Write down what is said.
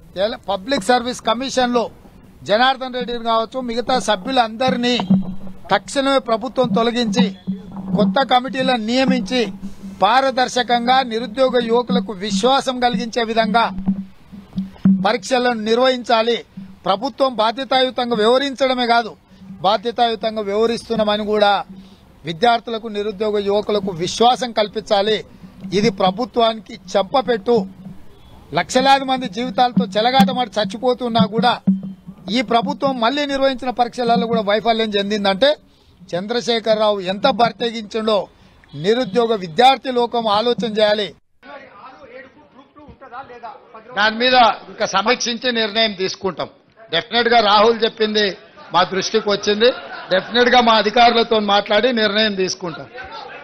తెల- public service commission లో జనార్దన్ రెడ్డిని కావచ్చు మిగతా సభ్యులందరినీ తక్షణమే ప్రభుత్వం తొలగించి కొత్త కమిటీలను నియమించి పారదర్శకంగా నిరుద్యోగ యువకులకు విశ్వాసం కలిగించే విధంగా పరీక్షలను నిర్వహించాలి ప్రభుత్వం బాధ్యతాయుతంగా వ్యవహరించడమే కాదు బాధ్యతాయుతంగా వ్యవహరిస్తున్నామని కూడా విద్యార్థులకు నిరుద్యోగ యువకులకు విశ్వాసం కల్పించాలి ఇది ప్రభుత్వానికి చెంపపెట్టు లక్షలాది మంది జీవితాలతో చెలగాటమాడి చచ్చిపోతున్నా కూడా ఈ ప్రభుత్వం మళ్లీ నిర్వహించిన పరీక్షలలో కూడా వైఫల్యం చెందిందంటే చంద్రశేఖరరావు ఎంత బర్తెగించిండో నిరుద్యోగ విద్యార్థి లోకం ఆలోచన చేయాలి దాని మీద ఇంకా సమీక్షించి నిర్ణయం తీసుకుంటాం డెఫినెట్ గా రాహుల్ చెప్పింది మా దృష్టికి వచ్చింది డెఫినెట్ గా మా అధికారులతో మాట్లాడి నిర్ణయం తీసుకుంటాం